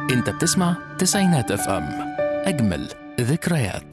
انت بتسمع تسعينات اف ام اجمل ذكريات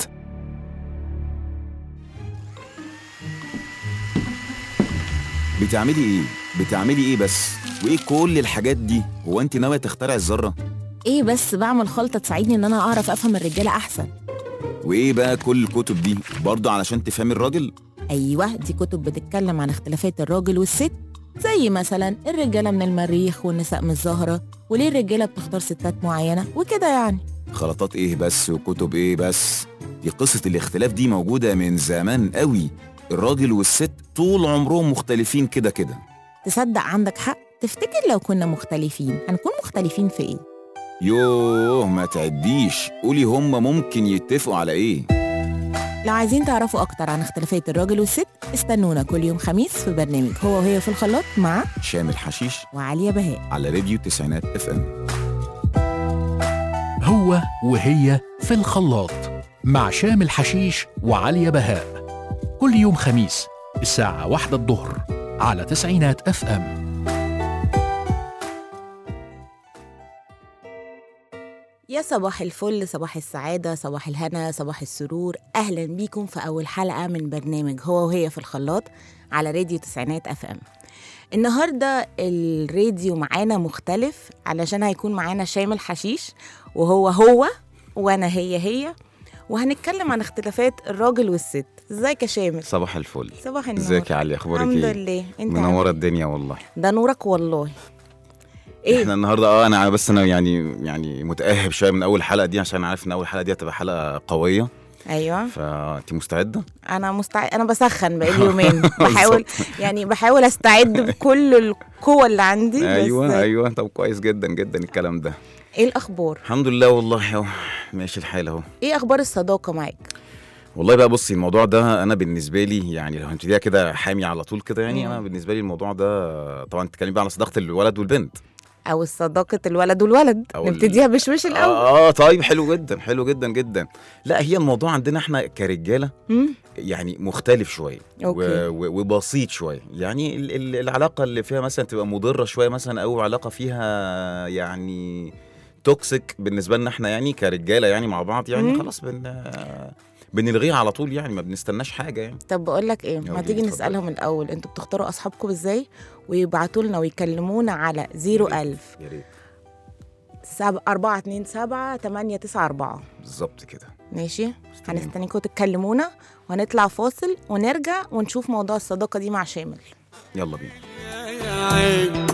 بتعملي ايه؟ بتعملي ايه بس؟ وايه كل الحاجات دي؟ هو انت ناوية تخترعي الذرة؟ ايه بس بعمل خلطة تساعدني ان انا اعرف افهم الرجالة احسن وايه بقى كل الكتب دي؟ برضه علشان تفهمي الراجل؟ ايوه دي كتب بتتكلم عن اختلافات الراجل والست زي مثلا الرجالة من المريخ والنساء من الزهرة وليه الرجالة بتختار ستات معينة وكده يعني خلطات ايه بس وكتب ايه بس؟ دي قصة الاختلاف دي موجودة من زمان قوي الراجل والست طول عمرهم مختلفين كده كده تصدق عندك حق تفتكر لو كنا مختلفين هنكون مختلفين في ايه يوه ما تعديش قولي هما ممكن يتفقوا على ايه لو عايزين تعرفوا اكتر عن اختلافات الراجل والست استنونا كل يوم خميس في برنامج هو وهي في الخلاط مع شامل حشيش وعليا بهاء على راديو تسعينات اف ام هو وهي في الخلاط مع شامل حشيش وعليا بهاء كل يوم خميس الساعة واحدة الظهر على تسعينات اف ام يا صباح الفل صباح السعادة صباح الهنا صباح السرور أهلا بيكم في أول حلقة من برنامج هو وهي في الخلاط على راديو تسعينات أف أم النهاردة الراديو معانا مختلف علشان هيكون معانا شامل حشيش وهو هو وأنا هي هي وهنتكلم عن اختلافات الراجل والست ازيك يا شامل صباح الفل صباح النور ازيك يا علي اخبارك الحمد ايه لله انت منوره عامل الدنيا والله إيه؟ ده نورك والله ايه احنا النهارده اه انا بس انا يعني يعني متاهب شويه من اول حلقه دي عشان عارف ان اول حلقه دي هتبقى حلقه قويه ايوه فانت مستعده انا مستعد انا بسخن بقالي يومين بحاول يعني بحاول استعد بكل القوة اللي عندي بس ايوه ايوه طب كويس جدا جدا الكلام ده ايه الاخبار الحمد لله والله اهو ماشي الحال اهو ايه اخبار الصداقة معاك والله بقى بصي الموضوع ده انا بالنسبه لي يعني لو هنبتديها كده حامي على طول كده يعني مم. انا بالنسبه لي الموضوع ده طبعا تتكلمي بقى على صداقه الولد والبنت او الصداقة الولد والولد أو ال- نبتديها بشوش الاول اه طيب حلو جدا حلو جدا جدا لا هي الموضوع عندنا احنا كرجاله مم؟ يعني مختلف شويه أوكي. و- و- وبسيط شويه يعني ال- ال- العلاقه اللي فيها مثلا تبقى مضره شويه مثلا او علاقه فيها يعني توكسيك بالنسبه لنا احنا يعني كرجاله يعني مع بعض يعني مم. خلاص بن بنلغيها على طول يعني ما بنستناش حاجه يعني طب بقول لك ايه ما يلا تيجي اتفضل. نسالهم الاول انتوا بتختاروا اصحابكم ازاي ويبعتوا لنا ويكلمونا على 01000 يا ريت 427 894 بالظبط كده ماشي مستنيين. هنستنيكم تتكلمونا وهنطلع فاصل ونرجع ونشوف موضوع الصداقة دي مع شامل يلا بينا يا عين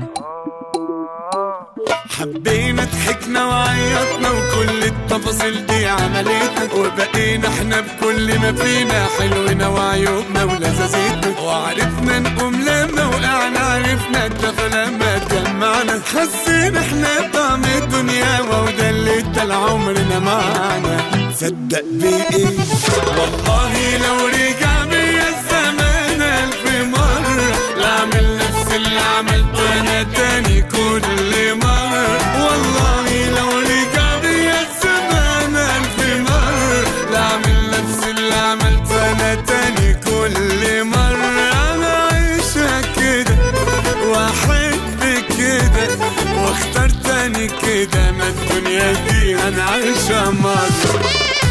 حبينا ضحكنا وعيطنا وكل التفاصيل دي عملتنا وبقينا احنا بكل ما فينا حلونا وعيوبنا ولذاذتنا وعرفنا نقوم لما وقعنا عرفنا الدفى لما اتجمعنا حسينا احنا طعم الدنيا وده اللي ادى عمرنا معانا صدق بايه والله لو رجع بيا الزمان الف مرة لا اعمل نفس اللي عملته انا تاني كل مرة والله لو رجع بيا الزمان الف مرة لا اعمل نفس اللي عملته انا تاني كل مرة انا عايشها كده واحب كده واختار تاني كده ما الدنيا دي انا عايشها مرة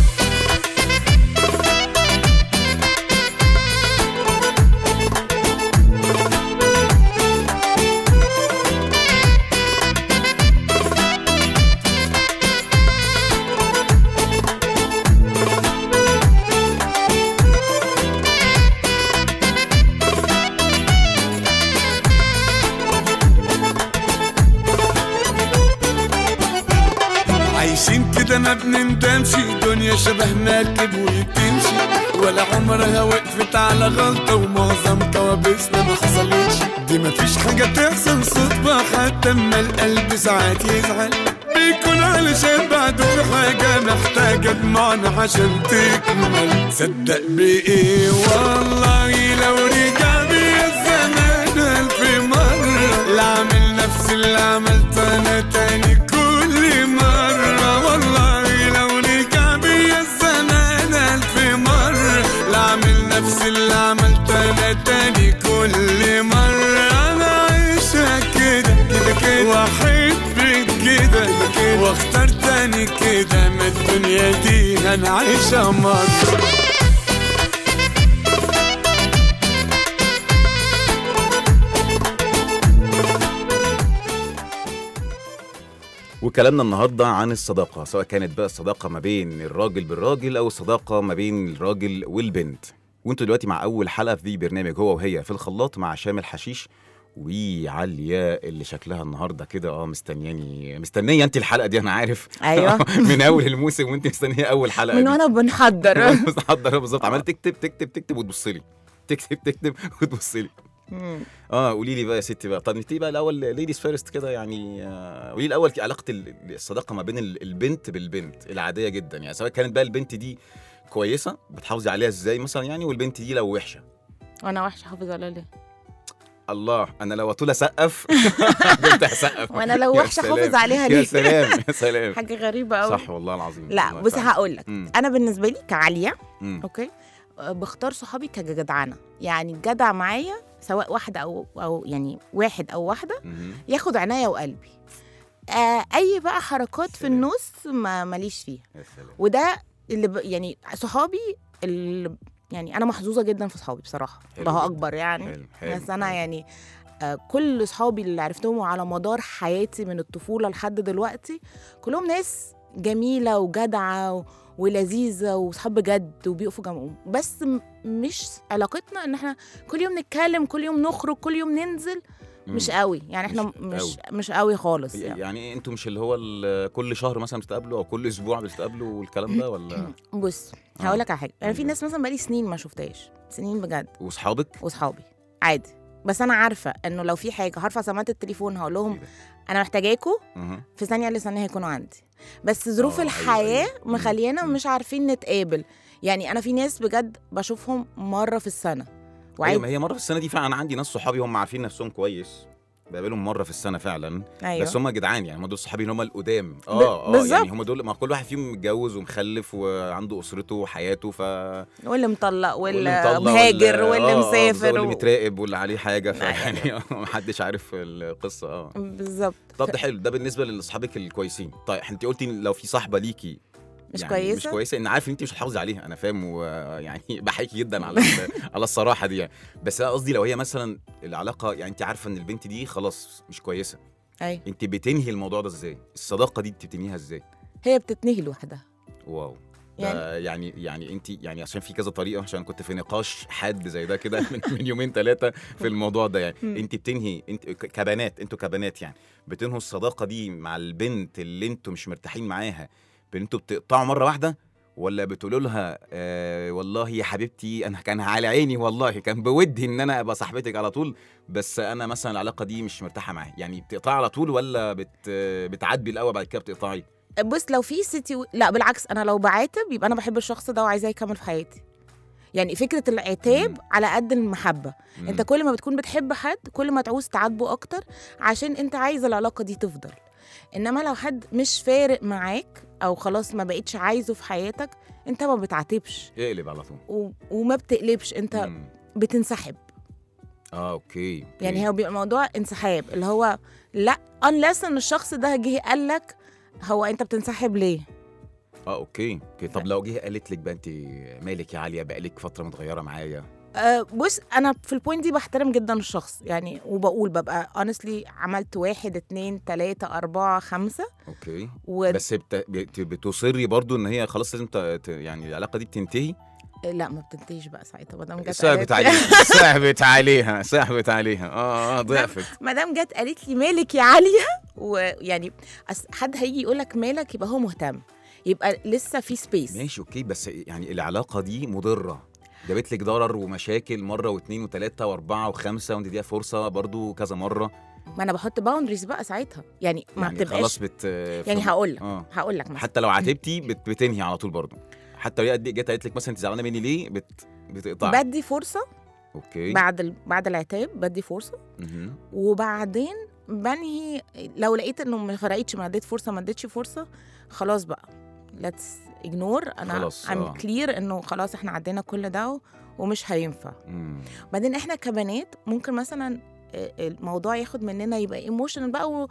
عايشين كده ما بنندمش دنيا شبه مركب وتمشي ولا عمرها وقفت على غلطة ومعظم كوابيسنا ما حصلتش دي مفيش حاجة تحصل صدفة حتى اما القلب ساعات يزعل بيكون علشان بعده في حاجة محتاجة دموعنا عشان تكمل صدق بإيه والله لو رجع بيا الزمان ألف مرة لا أعمل نفس اللي عملته أنا تاني كل مرة والله لو رجع بيا الزمان ألف مرة لا أعمل نفس اللي عملته أنا تاني كل مرة أنا عايشها كده كده كده وأحب كده كده واختار تاني كده ما الدنيا دي هنعيشها مرة وكلامنا النهارده عن الصداقه سواء كانت بقى الصداقه ما بين الراجل بالراجل او الصداقه ما بين الراجل والبنت وانتوا دلوقتي مع اول حلقه في برنامج هو وهي في الخلاط مع شامل حشيش وعليا اللي شكلها النهارده كده اه مستنياني مستنيه انت الحلقه دي انا عارف ايوه من اول الموسم وانت مستنيه اول حلقه من دي. وانا بنحضر مستحضره بالظبط عمال تكتب تكتب تكتب وتبص لي تكتب تكتب وتبص لي مم. اه قولي لي بقى يا ستي بقى طب نبتدي بقى الاول ليديز فيرست كده يعني آه، قولي لي الاول كي- علاقه ال- الصداقه ما بين ال- البنت بالبنت العاديه جدا يعني سواء كانت بقى البنت دي كويسه بتحافظي عليها ازاي مثلا يعني والبنت دي لو وحشه وانا وحشه حافظ على ليه الله انا لو طول اسقف بنت هسقف وانا لو يا وحشه سلام، حافظ عليها يا ليه سلام يا سلام حاجه غريبه قوي صح والله العظيم لا والله بص فعلا. هقول لك مم، انا بالنسبه لي كعاليه مم، اوكي أه، بختار صحابي كجدعنه يعني الجدع معايا سواء واحده او او يعني واحد او واحده مم. ياخد عناية وقلبي آه اي بقى حركات في سلام. النص ما ماليش فيها يا سلام وده اللي ب... يعني صحابي اللي يعني انا محظوظه جدا في صحابي بصراحه حلو الله جدا. اكبر يعني حلو حلو بس انا حلو. يعني آه، كل صحابي اللي عرفتهم على مدار حياتي من الطفوله لحد دلوقتي كلهم ناس جميله وجدعه و- ولذيذه وصحاب جد وبيقفوا جنبهم بس م- مش علاقتنا ان احنا كل يوم نتكلم كل يوم نخرج كل يوم ننزل مش مم. قوي يعني احنا مش مش قوي. مش قوي خالص يعني. يعني انتوا مش اللي هو ال- كل شهر مثلا بتتقابلوا او كل اسبوع بتتقابلوا والكلام ده ولا بص آه. هقول لك على حاجه انا في مم. ناس مثلا بقالي سنين ما شفتهاش سنين بجد واصحابك واصحابي عادي بس انا عارفه انه لو في حاجه هرفع سماعه التليفون هقول لهم إيه ده؟ انا محتاجاكوا مهم. في ثانيه الا ثانيه هيكونوا عندي بس ظروف آه، أيوة، الحياه أيوة. مم. مخلينا مم. مش عارفين نتقابل يعني انا في ناس بجد بشوفهم مره في السنه ايوه وعادي ما هي مره في السنه دي فعلا انا عندي ناس صحابي هم عارفين نفسهم كويس بقابلهم مره في السنه فعلا ايوه بس هم جدعان يعني هم دول صحابي اللي هم القدام اه اه بالظبط. يعني هم دول ما كل واحد فيهم متجوز ومخلف وعنده اسرته وحياته ف واللي مطلق واللي مطلق مهاجر واللي- واللي آه، آه، بالظبط، مسافر واللي و- متراقب واللي عليه حاجه أيوة. فيعني آه، محدش عارف القصه اه بالظبط طب ده حلو ده بالنسبه لاصحابك الكويسين طيب انت قلتي لو في صاحبه ليكي مش يعني كويسه مش كويسه ان عارف ان انت مش هتحافظي عليها انا فاهم ويعني بحيكي جدا على ال- على الصراحه دي يعني بس انا قصدي لو هي مثلا العلاقه يعني انت عارفه ان البنت دي خلاص مش كويسه ايوه انت بتنهي الموضوع ده ازاي الصداقه دي انت بتنهيها ازاي هي بتتنهي لوحدها واو يعني يعني يعني يعني انت يعني عشان في كذا طريقه عشان كنت في نقاش حاد زي ده كده من, من يومين ثلاثه في الموضوع ده يعني مم. انت بتنهي انت ك- كبنات انتوا كبنات يعني بتنهوا الصداقه دي مع البنت اللي انتوا مش مرتاحين معاها بان انتوا بتقطعوا مره واحده ولا بتقولوا لها آه والله يا حبيبتي انا كان على عيني والله كان بودي ان انا ابقى صاحبتك على طول بس انا مثلا العلاقه دي مش مرتاحه معاها يعني بتقطعي على طول ولا بت بتعدي الاول بعد كده بتقطعي بص لو في سيتي لا بالعكس انا لو بعاتب يبقى انا بحب الشخص ده وعايزاه يكمل في حياتي يعني فكره العتاب مم. على قد المحبه مم. انت كل ما بتكون بتحب حد كل ما تعوز تعاتبه اكتر عشان انت عايز العلاقه دي تفضل انما لو حد مش فارق معاك او خلاص ما بقتش عايزه في حياتك انت ما بتعاتبش اقلب على طول و... وما بتقلبش انت مم. بتنسحب اه اوكي, أوكي. يعني هو بيبقى الموضوع انسحاب اللي هو لا unless ان الشخص ده جه قال لك هو انت بتنسحب ليه اه اوكي اوكي طب لو جه قالت لك بقى انت مالك يا عاليه بقالك فتره متغيره معايا أه بص انا في البوينت دي بحترم جدا الشخص يعني وبقول ببقى honestly عملت واحد اتنين تلاتة أربعة خمسة اوكي و... بس بت... بت... بتصري برضو ان هي خلاص لازم ت... ت... يعني العلاقه دي بتنتهي لا ما بتنتهيش بقى ساعتها ما دام جت صعبت قالت- عليها صعبت عليها صعبت عليها اه اه ضعفت ما دام جت قالت لي مالك يا عاليه ويعني أس- حد هيجي يقول لك مالك يبقى هو مهتم يبقى لسه في سبيس ماشي اوكي بس يعني العلاقه دي مضره جابت لك ضرر ومشاكل مره واثنين وثلاثه واربعه وخمسه وانت ديها فرصه برضو كذا مره ما انا بحط باوندريز بقى ساعتها يعني ما يعني بتبقاش خلاص بت يعني في- هقول لك اه هقول لك مثلا حتى لو عاتبتي بت... بتنهي على طول برضو حتى لو هي قد- جت قالت لك مثلا انت زعلانه مني ليه بت... بتقطعي بدي فرصه اوكي بعد ال... بعد العتاب بدي فرصه مهم. وبعدين بنهي لو لقيت انه ما فرقتش ما اديت فرصه ما اديتش فرصه خلاص بقى ليتس اجنور انا خلاص، ام آه. كلير انه خلاص احنا عدينا كل ده و- ومش هينفع مم. بعدين احنا كبنات ممكن مثلا آه، الموضوع ياخد مننا يبقى ايموشنال بقى و...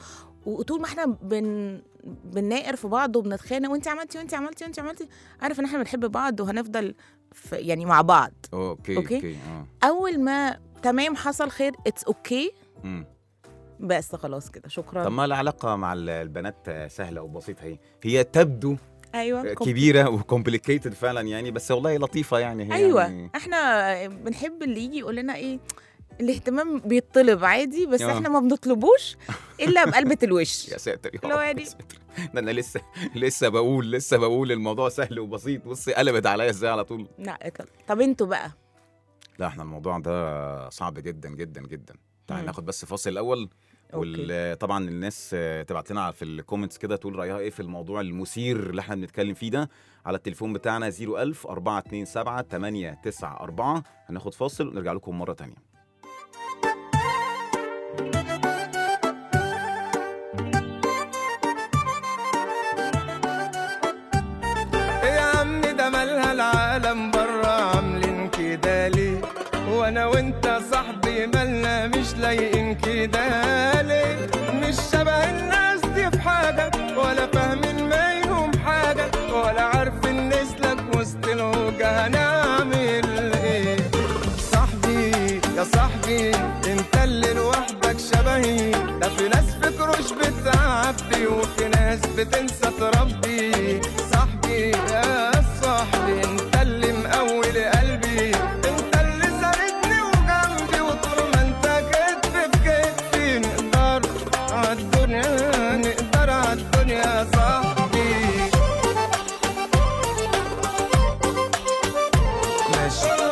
وطول ما احنا بن بنناقر في بعض وبنتخانق وانت عملتي وانت عملتي وانت عملتي عارف ان احنا بنحب بعض وهنفضل في يعني مع بعض اوكي أوكي. اوكي اه اول ما تمام حصل خير اتس اوكي مم. بس خلاص كده شكرا طب ما العلاقه مع ال- البنات سهله وبسيطه هي هي تبدو ايوه كوم- كبيره وكومبليكيتد فعلا يعني بس والله لطيفه يعني هي ايوه يعني احنا بنحب اللي يجي يقول لنا ايه الاهتمام بيطلب عادي بس آه. احنا ما بنطلبوش الا بقلبة الوش يا ساتر يا لو رب، يعني- يا ساتر. ده انا لسه لسه بقول لسه بقول الموضوع سهل وبسيط بصي قلبت عليا ازاي على طول لا طب- طب انتوا بقى لا احنا الموضوع ده صعب جدا جدا جدا تعالى مم. ناخد بس فاصل الاول اوكي وطبعا الناس آه، تبعت لنا في الكومنتس كده تقول رايها ايه في الموضوع المثير اللي احنا بنتكلم فيه ده على التليفون بتاعنا 01000 427 894 هناخد فاصل ونرجع لكم مره تانية يا عم ده مالها العالم برا عاملين كده ليه وانا وانت صاحبي مالنا مش لايقين كده ليه مش شبه الناس دي في حاجة ولا فاهمين منهم حاجة ولا عارفين نسلك وسط الوجه هنعمل ايه صاحبي يا صاحبي انت اللي لوحدك شبهي ده في ناس فكروش بتعبي وفي ناس بتنسى تربي صاحبي يا صاحبي انت اللي مقوي قلبي انت اللي ساندني وجنبي وطول ما انت كتف في كتفي نقدر عالدنيا نقدر عالدنيا يا صاحبي ماشي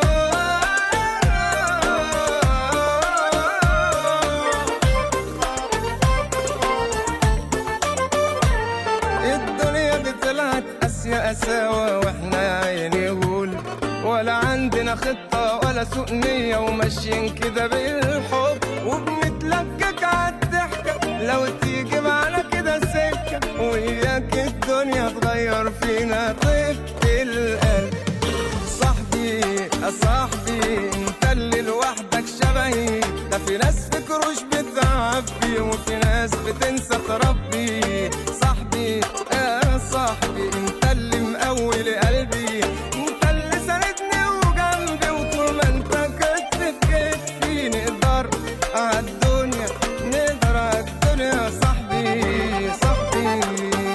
الدنيا دي طلعت قاسية قساوة واحنا يا عيني غول ولا عندنا خطة ولا سوء نية وماشيين كده بالحب وبنتلكك عالضحكة لو تيجي معانا كده سكة وياك الدنيا تغير فينا طيبة القلب صاحبي يا صاحبي انت اللي لوحدك شبهي ده في ناس فكروش بتعبي وفي ناس بتنسى تربي صاحبي يا صاحبي انت اللي مقوي لقلبي انت اللي ساندني وجنبي وطول ما انت كتف في كتفي نقدر عالدنيا نقدر عالدنيا يا صاحبي صاحبي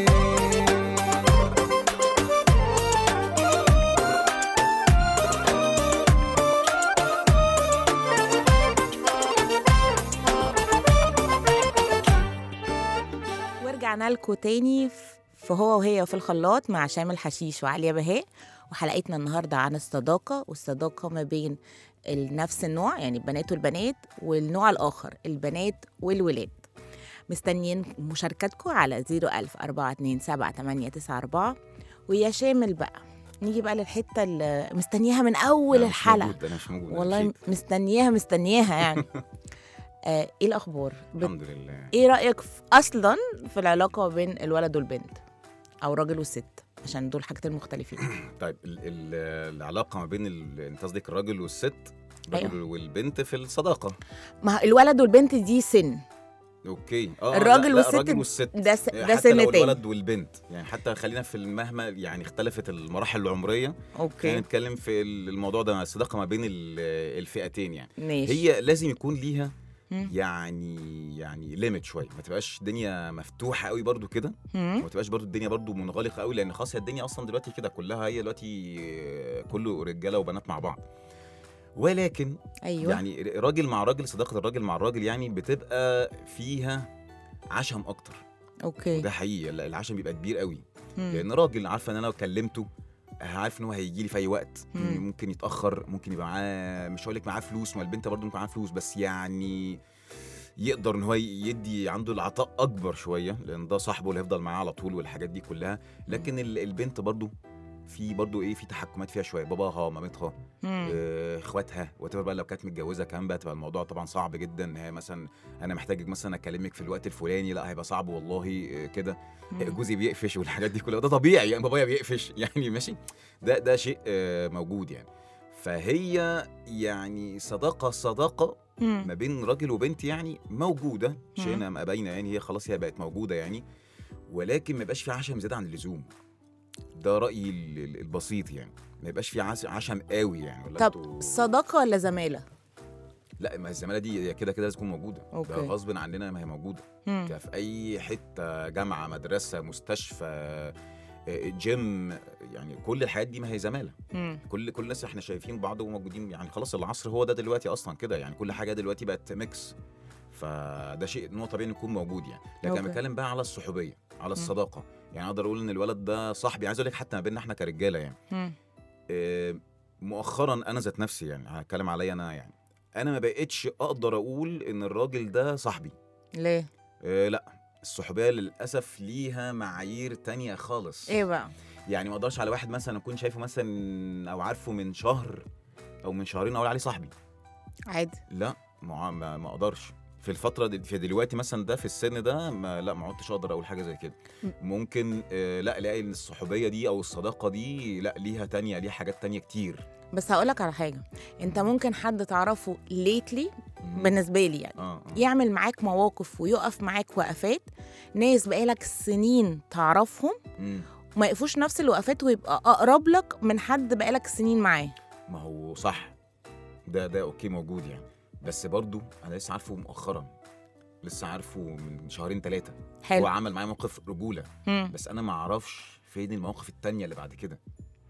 ورجعنا لكم تاني في- في هو وهي في الخلاط مع شام الحشيش وعليا بهاء وحلقتنا النهارده عن الصداقه والصداقه ما بين ال- نفس النوع يعني البنات والبنات والنوع الاخر البنات والولاد مستنيين مشاركاتكم على 01000 427 894 ويا شامل بقى نيجي بقى للحته اللي مستنياها من اول أنا مش الحلقه موجود، انا مش موجود أنا والله مشيت. مستنياها مستنياها يعني آه ايه الاخبار بت... الحمد لله ايه رايك في اصلا في العلاقه بين الولد والبنت او الراجل والست عشان دول حاجتين مختلفين طيب ال ال العلاقه ما بين ال- انت قصدك الراجل والست الراجل أيوة. والبنت في الصداقه ما الولد والبنت دي سن اوكي اه الراجل لا، لا، والست الراجل والست ده س... ده حتى لو سن تاني الولد والبنت يعني حتى خلينا في مهما يعني اختلفت المراحل العمريه خلينا اوكي نتكلم في الموضوع ده الصداقه ما بين ال- الفئتين يعني ماشي هي لازم يكون ليها مم. يعني يعني ليميت شويه ما تبقاش الدنيا مفتوحه قوي برضو كده مم. وما تبقاش برضو الدنيا برضو منغلقه قوي لان خلاص هي الدنيا اصلا دلوقتي كده كلها هي دلوقتي آه، كله رجاله وبنات مع بعض ولكن ايوه يعني راجل مع راجل صداقه الراجل مع الراجل يعني بتبقى فيها عشم اكتر اوكي ده حقيقي لا، العشم بيبقى كبير قوي مم. لان راجل عارفه ان انا لو كلمته عارف ان هو هيجي لي في اي وقت مم. ممكن يتاخر ممكن يبقى معاه مش هقول لك معاه فلوس ما البنت برضه ممكن معاها فلوس بس يعني يقدر ان هو يدي عنده العطاء اكبر شويه لان ده صاحبه اللي هيفضل معاه على طول والحاجات دي كلها لكن ال- البنت برضه في برضه ايه في تحكمات فيها شويه باباها مامتها مم. آه، اخواتها وتبقى بقى لو كانت متجوزه كمان بقى تبقى الموضوع طبعا صعب جدا ان هي مثلا انا محتاجك مثلا اكلمك في الوقت الفلاني لا هيبقى صعب والله آه، كده مم. جوزي بيقفش والحاجات دي كلها ده طبيعي يعني بابايا بيقفش يعني ماشي ده ده شيء آه، موجود يعني فهي يعني صداقه صداقه مم. ما بين راجل وبنت يعني موجوده شئنا ما باينه يعني هي خلاص هي بقت موجوده يعني ولكن ما يبقاش في عشم زياده عن اللزوم ده رايي ال- ال- البسيط يعني ما يبقاش في عس- عشم قوي يعني ولا طب انتوا- صداقه ولا زماله لا ما الزماله دي هي كده كده لازم تكون موجوده أوكي. ده غصب عننا ما هي موجوده مم. ده في اي حته جامعه مدرسه مستشفى آه، جيم يعني كل الحاجات دي ما هي زماله مم. كل كل الناس احنا شايفين بعض وموجودين يعني خلاص العصر هو ده دلوقتي اصلا كده يعني كل حاجه دلوقتي بقت ميكس فده شيء ان هو طبيعي إنه يكون موجود يعني لكن أوكي. انا بتكلم بقى على الصحوبيه على الصداقه يعني اقدر اقول ان الولد ده صاحبي عايز اقول لك حتى ما بيننا احنا كرجاله يعني مم. آه، مؤخرا انا ذات نفسي يعني هتكلم عليا انا يعني انا ما بقتش اقدر اقول ان الراجل ده صاحبي ليه آه لا الصحوبيه للاسف ليها معايير تانية خالص ايه بقى يعني ما اقدرش على واحد مثلا اكون شايفه مثلا او عارفه من شهر او من شهرين اقول عليه صاحبي عادي لا ما ما, ما اقدرش في الفترة دي في دلوقتي مثلا ده في السن ده ما لا ما عدتش اقدر اقول حاجة زي كده ممكن آه لا الاقي ان الصحوبية دي او الصداقة دي لا ليها تانية ليها حاجات تانية كتير بس هقولك على حاجه انت ممكن حد تعرفه ليتلي مم. بالنسبه لي يعني اه آه. يعمل معاك مواقف ويقف معاك وقفات ناس بقالك سنين تعرفهم مم. وما يقفوش نفس الوقفات ويبقى اقرب لك من حد بقالك سنين معاه ما هو صح ده ده اوكي موجود يعني بس برضو انا لسه عارفه مؤخرا لسه عارفه من شهرين ثلاثة هو حلو عمل معايا موقف رجولة مم. بس انا ما اعرفش فين المواقف التانية اللي بعد كده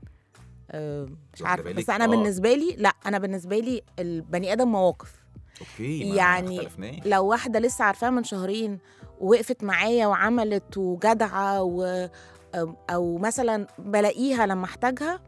أه مش واخدة عارفه بالك؟ بس انا آه. بالنسبه لي لا انا بالنسبه لي البني ادم مواقف اوكي ما يعني اختلفناش. لو واحده لسه عارفاها من شهرين ووقفت معايا وعملت وجدعه و أو- او مثلا بلاقيها لما احتاجها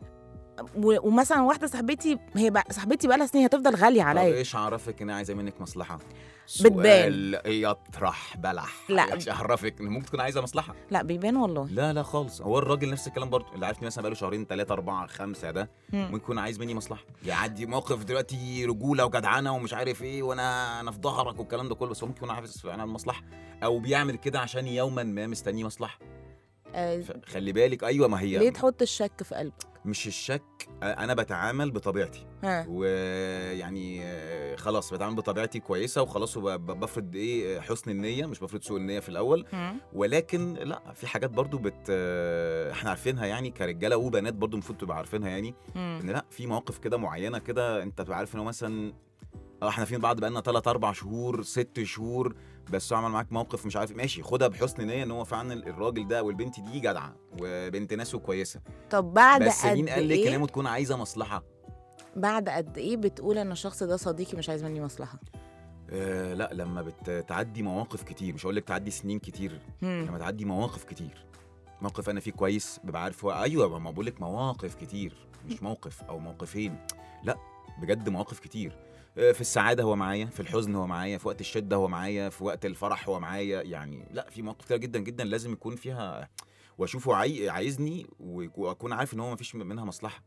و- ومثلا واحده صاحبتي هي بقى صاحبتي بقى لها سنين هتفضل غاليه طب عليا ايش عرفك ان أنا عايزه منك مصلحه بتبان. سؤال يطرح بلح لا. ايش عرفك ان ممكن تكون عايزه مصلحه لا بيبان والله لا لا خالص هو الراجل نفس الكلام برضه اللي عارفني مثلا بقاله شهرين ثلاثة أربعة خمسة ده مم. ممكن يكون عايز مني مصلحة يعدي موقف دلوقتي رجولة وجدعنة ومش عارف إيه وأنا أنا في ظهرك والكلام ده كله بس هو ممكن يكون عايز أنا المصلحة أو بيعمل كده عشان يوما ما مستنيه مصلحة آه خلي بالك أيوه ما هي ليه تحط الشك في قلبك مش الشك أنا بتعامل بطبيعتي ها ويعني آه، خلاص بتعامل بطبيعتي كويسه وخلاص وبفرض ايه حسن النيه مش بفرض سوء النيه في الاول مم. ولكن لا في حاجات برضو بت آه، احنا عارفينها يعني كرجاله وبنات برضو المفروض تبقى عارفينها يعني مم. ان لا في مواقف كده معينه كده انت بتبقى عارف ان هو مثلا اه احنا فين بعض بقالنا 3 4 شهور 6 شهور بس هو عمل معاك موقف مش عارف ماشي خدها بحسن نيه ان هو فعلا الراجل ده والبنت دي جدعه وبنت ناس كويسه طب بعد بس قد مين قال لي ايه كلامه تكون عايزه مصلحه بعد قد ايه بتقول ان الشخص ده صديقي مش عايز مني مصلحه آه لا لما بتعدي مواقف كتير مش هقول لك تعدي سنين كتير مم. لما تعدي مواقف كتير موقف انا فيه كويس ببقى عارف هو ايوه ما بقول لك مواقف كتير مش موقف او موقفين لا بجد مواقف كتير آه، في السعاده هو معايا في الحزن هو معايا في وقت الشده هو معايا في وقت الفرح هو معايا يعني لا في مواقف كتير جدا جدا لازم يكون فيها واشوفه عاي... عايزني واكون عارف ان هو ما فيش منها مصلحه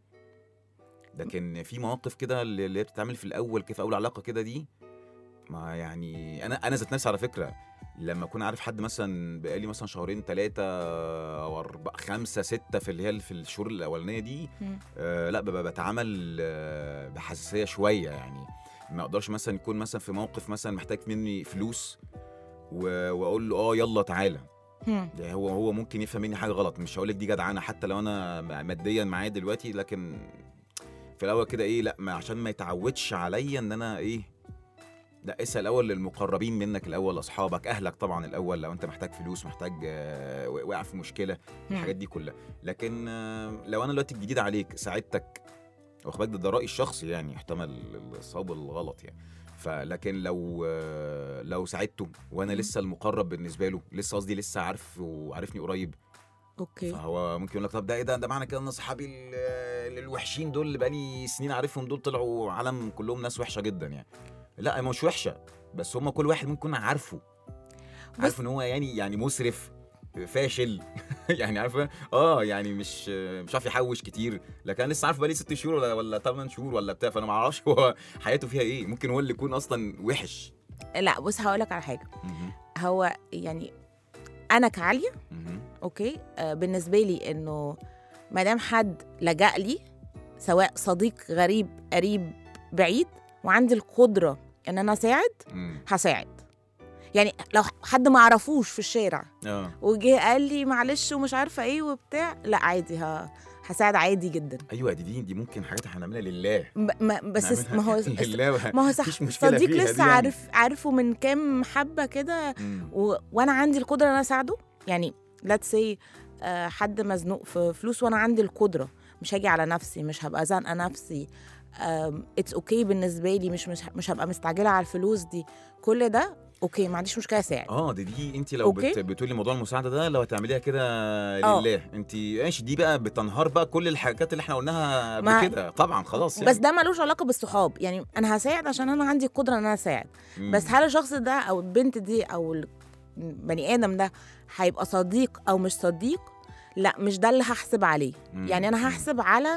لكن في مواقف كده اللي اللي هي بتتعمل في الاول كده في اول علاقه كده دي ما يعني انا انا ذات نفسي على فكره لما اكون عارف حد مثلا بقالي مثلا شهرين ثلاثه او اربعه خمسه سته في اللي هي في الشهور الاولانيه دي مم. آه لا ببقى بتعامل آه بحساسيه شويه يعني ما اقدرش مثلا يكون مثلا في موقف مثلا محتاج مني فلوس و- واقول له اه يلا تعالى مم. ده هو هو ممكن يفهم مني حاجه غلط مش هقول لك دي جدعانه حتى لو انا ماديا معاه دلوقتي لكن في الاول كده ايه لا ما عشان ما يتعودش عليا ان انا ايه لا اسال الاول للمقربين منك الاول اصحابك اهلك طبعا الاول لو انت محتاج فلوس محتاج آه، واقع في مشكله مم. الحاجات دي كلها لكن آه، لو انا دلوقتي الجديد عليك ساعدتك واخد بالك ده- ده رايي الشخصي يعني يحتمل الصواب والغلط يعني فلكن لو آه، لو ساعدته وانا مم. لسه المقرب بالنسبه له لسه قصدي لسه عارف وعارفني قريب اوكي فهو ممكن يقول لك طب ده ايه ده ده معنى كده ان اصحابي ال- الوحشين دول اللي بقالي سنين عارفهم دول طلعوا عالم كلهم ناس وحشه جدا يعني لا هي مش وحشه بس هم كل واحد ممكن يكون عارفه عارف ان هو يعني يعني مسرف فاشل يعني عارفه اه يعني مش مش عارف يحوش كتير لكن انا لسه عارف بقالي ست شهور ولا ولا 8 شهور ولا بتاع فانا ما اعرفش هو حياته فيها ايه ممكن هو اللي يكون اصلا وحش لا بص هقول لك على حاجه مهم. هو يعني انا كعاليه مهم. اوكي آه بالنسبه لي انه ما دام حد لجأ لي سواء صديق غريب قريب بعيد وعندي القدره ان انا اساعد مم. هساعد يعني لو حد ما اعرفوش في الشارع اه وجه قال لي معلش ومش عارفه ايه وبتاع لا عادي ه... هساعد عادي جدا ايوه دي دي, دي ممكن حاجات احنا نعملها لله ب... ما بس نعملها ما هو لله ما هو صح مفيش مشكلة صديق فيها دي لسه يعني. عارف عارفه من كام حبه كده مم. و... وانا عندي القدره ان انا اساعده يعني let's say آه، حد مزنوق في فلوس وانا عندي القدره مش هاجي على نفسي مش هبقى زنقه نفسي اتس اوكي okay بالنسبه لي مش مش مش هبقى مستعجله على الفلوس دي كل ده اوكي ما عنديش مشكله اساعد اه دي دي انت لو أوكي. بت بتقولي موضوع المساعده ده لو هتعمليها كده آه. لله انت ماشي دي بقى بتنهار بقى كل الحاجات اللي احنا قلناها ما- قبل كده طبعا خلاص يعني. بس ده ملوش علاقه بالصحاب يعني انا هساعد عشان انا عندي القدره ان انا اساعد مم. بس هل الشخص ده او البنت دي او البني ادم ده هيبقى صديق او مش صديق لا مش ده اللي هحسب عليه مم. يعني انا مم. هحسب على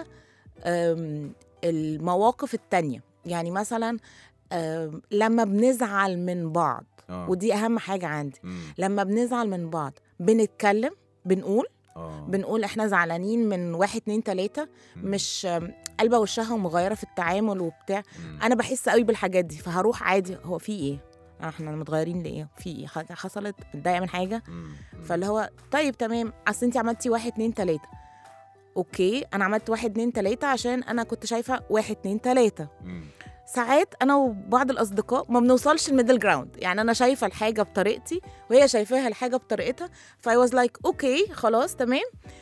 أم، المواقف التانية يعني مثلا أم، لما بنزعل من بعض آه. ودي اهم حاجه عندي مم. لما بنزعل من بعض بنتكلم بنقول اه بنقول احنا زعلانين من واحد اتنين تلاته مم. مش أم، قلبه وشها ومغيره في التعامل وبتاع مم. انا بحس قوي بالحاجات دي فهروح عادي هو في ايه احنا متغيرين ليه في ايه حاجه حصلت متضايقه من حاجه مم. مم. فاللي هو طيب تمام اصل انت عملتي واحد اتنين تلاته اوكي انا عملت واحد اتنين تلاته عشان انا كنت شايفه واحد اتنين تلاته مم. ساعات انا وبعض الاصدقاء ما بنوصلش الميدل جراوند يعني انا شايفه الحاجه بطريقتي وهي شايفاها الحاجه بطريقتها فاي واز لايك اوكي خلاص تمام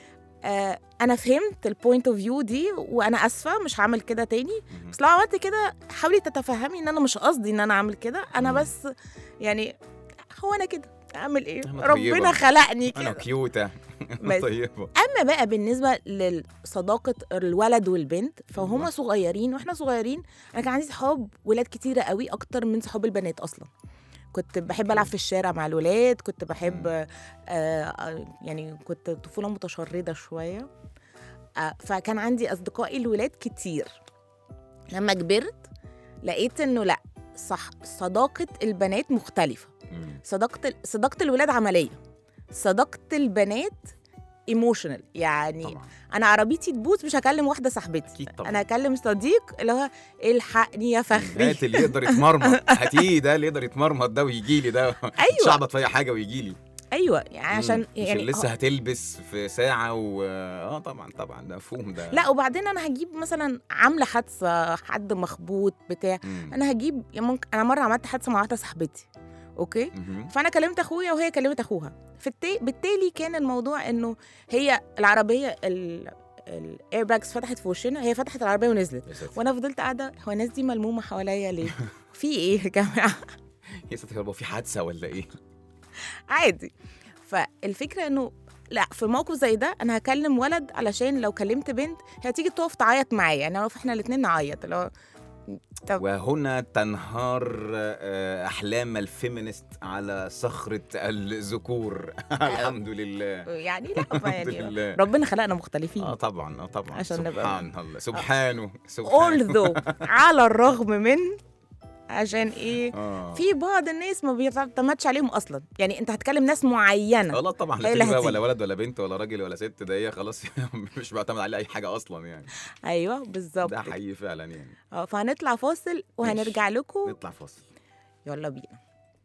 آه انا فهمت البوينت اوف فيو دي وانا اسفه مش هعمل كده تاني مم. بس لو عملت كده حاولي تتفهمي ان انا مش قصدي ان انا اعمل كده انا مم. بس يعني هو انا كده اعمل ايه أنا ربنا طيبة. خلقني انا كده كيوته بس- طيبه اما بقى بالنسبه لصداقه الولد والبنت فهم أيوة. صغيرين واحنا صغيرين انا كان عندي صحاب ولاد كتيره قوي اكتر من صحاب البنات اصلا كنت بحب العب في الشارع مع الولاد كنت بحب آه آه، يعني كنت طفوله متشرده شويه آه فكان عندي اصدقائي الولاد كتير لما كبرت لقيت انه لا صح صداقه البنات مختلفه مم. صداقه صداقه الولاد عمليه صداقه البنات ايموشنال يعني طبعا انا عربيتي تبوظ مش هكلم واحده صاحبتي اكيد طبعا انا هكلم صديق اللي هو الحقني يا فخري هات اللي يقدر يتمرمط هاتيه ده اللي يقدر يتمرمط ده ويجي لي ده ايوه شعبط في اي حاجه ويجي لي ايوه يعني عشان مم. يعني عشان لسه هو- هتلبس في ساعه و اه طبعا طبعا ده مفهوم ده لا وبعدين انا هجيب مثلا عامله حادثه حد مخبوط بتاع مم. انا هجيب يعني ممكن انا مره عملت حادثه مع واحده صاحبتي اوكي مهم. فانا كلمت اخويا وهي كلمت اخوها في التي... بالتالي كان الموضوع انه هي العربيه الاير باجز فتحت في وشنا هي فتحت العربيه ونزلت يا ساتر وانا فضلت قاعده هو الناس دي ملمومه حواليا ليه في ايه يا جماعه يا ساتر هو في حادثه ولا ايه عادي فالفكره انه لا في موقف زي ده انا هكلم ولد علشان لو كلمت بنت هي هتيجي تقف تعيط معايا يعني نعرف احنا الاثنين نعيط اللي هو وهنا تنهار آه، احلام الفيمينست على صخره الذكور الحمد لله يعني لا الحمد يعني لله ربنا خلقنا مختلفين اه طبعا اه طبعا عشان نبقى- سبحان الله سبحانه سبحانه although على الرغم من عشان ايه اه في بعض الناس ما بيعتمدش عليهم اصلا يعني انت هتكلم ناس معينه اه لا طبعا هي لا اللي تقولي بقى هتيجي. ولا ولد ولا بنت ولا راجل ولا ست ده هي خلاص مش بعتمد عليه اي حاجه اصلا يعني ايوه بالظبط ده حقيقي فعلا يعني اه فهنطلع فاصل وهنرجع لكم نطلع فاصل يلا بينا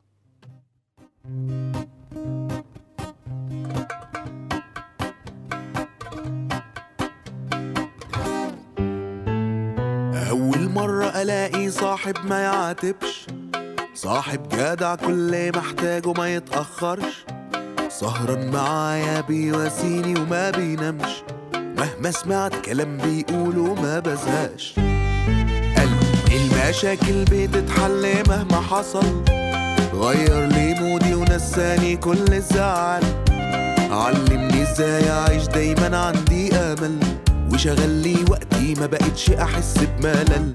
أول مرة ألاقي صاحب ما يعاتبش صاحب جدع كل ما احتاجه ما يتأخرش سهران معايا بيواسيني وما بينامش مهما سمعت كلام بيقوله ما بزهقش قلبي المشاكل بتتحل مهما حصل غير لي مودي ونساني كل الزعل علمني ازاي اعيش دايما عندي امل وشغل لي وقتي ما بقتش احس بملل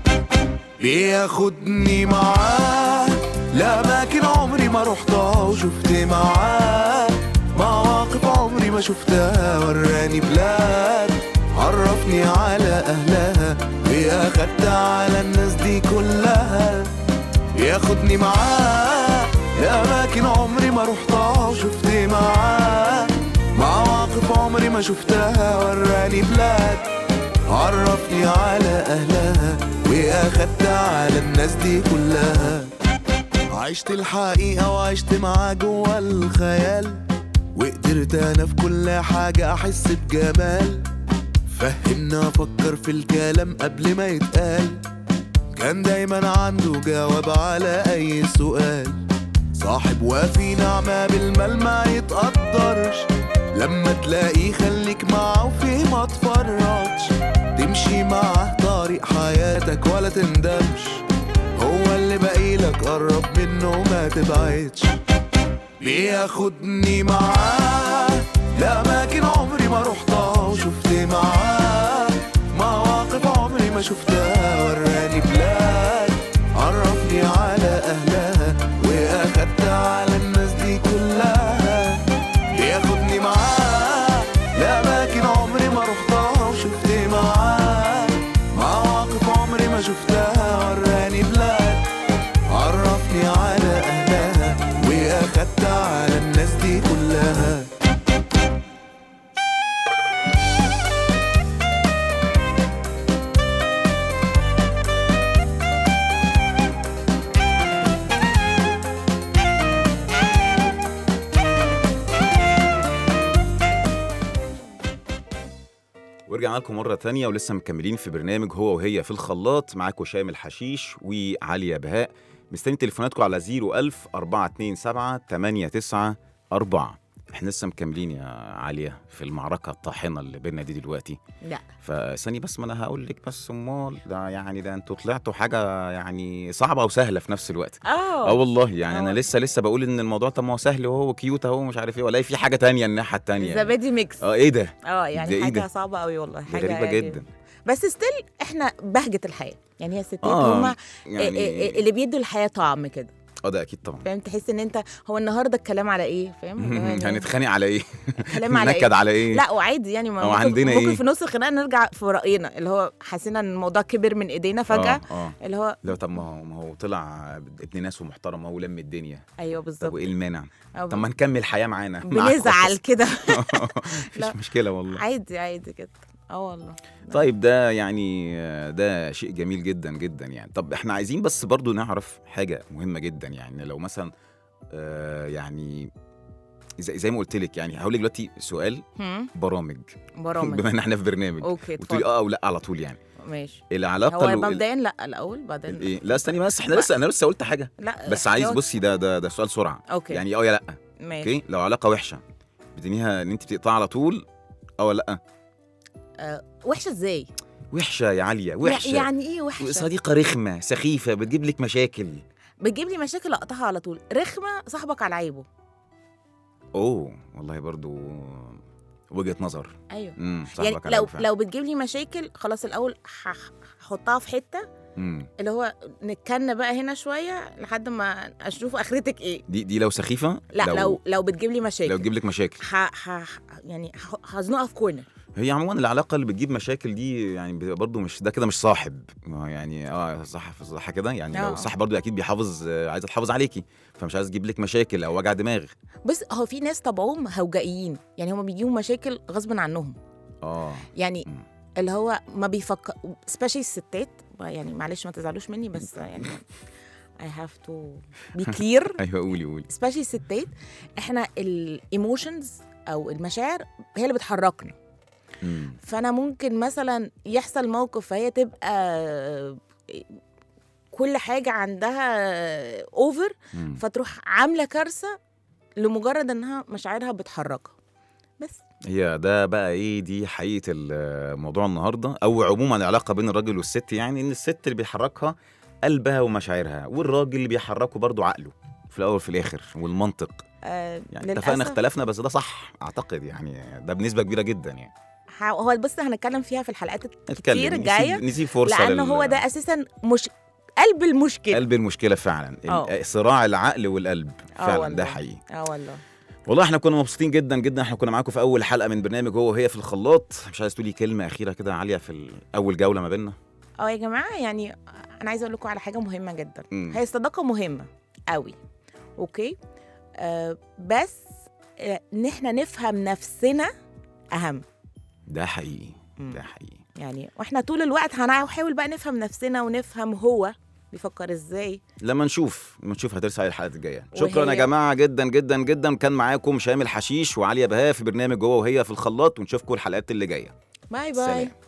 بياخدني معاه لأماكن عمري ما رحتها وشفت معاه مواقف عمري ما شفتها وراني بلاد عرفني على أهلها وأخدت على الناس دي كلها ياخدني معاه لأماكن عمري ما رحتها وشفت معاه مواقف عمري ما شفتها وراني بلاد عرفني على اهلها واخدت على الناس دي كلها عشت الحقيقة وعشت معاه جوا الخيال وقدرت انا في كل حاجة احس بجمال فهمنا افكر في الكلام قبل ما يتقال كان دايما عنده جواب على اي سؤال صاحب وفي نعمة بالمال ما يتقدرش لما تلاقيه خليك معاه وفيه ما تفرطش تمشي معاه طريق حياتك ولا تندمش هو اللي باقيلك قرب منه ما تبعدش بياخدني معاه لأماكن عمري ما رحتها وشفت معاه مواقف عمري ما شفتها وراني بلاد عرفني على أهلها وأخدت على الناس دي كلها بياخدني معاه لأماكن عمري ما رحتها وشفت معاه مواقف عمري ما شفتها وراني بلاد عرفني على أهلها وأخدت على الناس دي كلها ورجعنا لكم مرة تانية ولسه مكملين في برنامج هو وهي في الخلاط معاكم شام الحشيش وعليا بهاء مستني تليفوناتكم على 01000 427 894 احنا لسه مكملين يا عليا في المعركة الطاحنة اللي بينا دي دلوقتي لا فثاني بس ما انا هقول لك بس امال ده يعني ده انتوا طلعتوا حاجة يعني صعبة وسهلة في نفس الوقت اه اه والله يعني انا آه. لسه لسه بقول ان الموضوع طب ما هو سهل وهو كيوت اهو مش عارف ايه ولا في حاجة تانية الناحية التانية زبادي ميكس اه ايه ده؟ اه ده يعني إيه حاجه ده؟ صعبه قوي والله دي حاجه غريبة يعني- جدا بس ستيل احنا بهجه الحياه يعني هي الستات آه، هما يعني اللي بيدوا الحياه طعم كده اه ده اكيد طبعا فاهم تحس ان انت هو النهارده الكلام على ايه فاهم يعني هنتخانق على ايه؟ الكلام على نكد ايه على ايه؟ لا وعادي يعني ما أو ممكن, عندنا ممكن إيه؟ في نص الخناقه نرجع في راينا اللي هو حسينا ان الموضوع كبر من ايدينا فجاه اه, آه. اللي هو لا طب ما هو ما هو طلع ابن ناس ومحترم اهو لم الدنيا ايوه طب بالظبط وايه المانع؟ أو طب ما نكمل حياه معانا معاك بنزعل بس. كده مفيش لا. مشكله والله عادي عادي كده اه والله طيب ده يعني آه، ده شيء جميل جدا جدا يعني طب احنا عايزين بس برضو نعرف حاجه مهمه جدا يعني لو مثلا آه يعني زي, زي ما قلت لك يعني هقول لك دلوقتي سؤال هم؟ برامج برامج بما ان احنا في برنامج اوكي قلت لي اتفضل اه او لا على طول يعني ماشي العلاقه هو الو- مبدئيا لا الاول بعدين ايه لا استني بس احنا لسه انا لسه قلت حاجه لا بس عايز احتياط. بصي ده ده ده سؤال سرعه اوكي يعني اه يا لا ماشي اوكي لو علاقه وحشه بتنهيها ان انت بتقطعها على طول اه ولا لا آه وحشه ازاي وحشه يا عاليه وحشه يعني ايه وحشه صديقه رخمه سخيفه بتجيب لك مشاكل بتجيب لي مشاكل اقطعها على طول رخمه صاحبك على عيبه اوه والله برضو وجهه نظر ايوه امم يعني لو لو بتجيب لي مشاكل خلاص الاول هح- هحطها في حته امم اللي هو نتكن بقى هنا شويه لحد ما اشوف اخرتك ايه دي دي لو سخيفه لا لو لو, لو بتجيب لي مشاكل لو تجيب لك مشاكل ح... ح... يعني ح- هزنقها في كورنر هي عموما العلاقه اللي بتجيب مشاكل دي يعني بيبقى برضو مش ده كده مش صاحب ما هو يعني اه صح صح كده يعني آه. لو صح برضو اكيد بيحافظ آه، عايزه تحافظ عليكي فمش عايز تجيب لك مشاكل او وجع دماغ بس هو في ناس طبعهم هوجائيين يعني هم بيجيبوا مشاكل غصب عنهم اه يعني مم. اللي هو ما بيفكر سبيشالي الستات يعني معلش ما تزعلوش مني بس يعني I have to be clear ايوه قولي قولي سبيشالي الستات احنا الايموشنز او المشاعر هي اللي بتحركنا امم فانا ممكن مثلا يحصل موقف فهي تبقى كل حاجه عندها اوفر امم فتروح عامله كارثه لمجرد انها مشاعرها بتحركها بس هي ده بقى ايه دي حقيقه الموضوع النهارده او عموما العلاقه بين الراجل والست يعني ان الست اللي بيحركها قلبها ومشاعرها والراجل اللي بيحركه برضو عقله في الاول وفي الاخر والمنطق آه يعني اتفقنا اختلفنا بس ده صح اعتقد يعني ده بنسبه كبيره جدا يعني ح- هو بص هنتكلم فيها في الحلقات الكتير نتكلم الجايه نسيب, نسيب فرصه لان لل- هو ده اساسا مش قلب المشكله قلب المشكله فعلا ال- آه. صراع العقل والقلب آه فعلا والله. ده حقيقي اه والله والله احنا كنا مبسوطين جدا جدا احنا كنا معاكم في اول حلقه من برنامج هو وهي في الخلاط مش عايز تقولي كلمه اخيره كده عاليه في ال- اول جوله ما بيننا اه يا جماعه يعني انا عايزه اقول لكم على حاجه مهمه جدا مم. هي الصداقه مهمه قوي اوكي آه بس آه، ان احنا نفهم نفسنا اهم ده حقيقي مم. ده حقيقي يعني واحنا طول الوقت هنحاول بقى نفهم نفسنا ونفهم هو بيفكر ازاي لما نشوف لما نشوف هترسى على الحلقات الجايه شكرا يا وهي- جماعه جدا جدا جدا كان معاكم شامل حشيش وعليا بهاء في برنامج جوه وهي في الخلاط ونشوفكم الحلقات اللي جايه باي باي سلام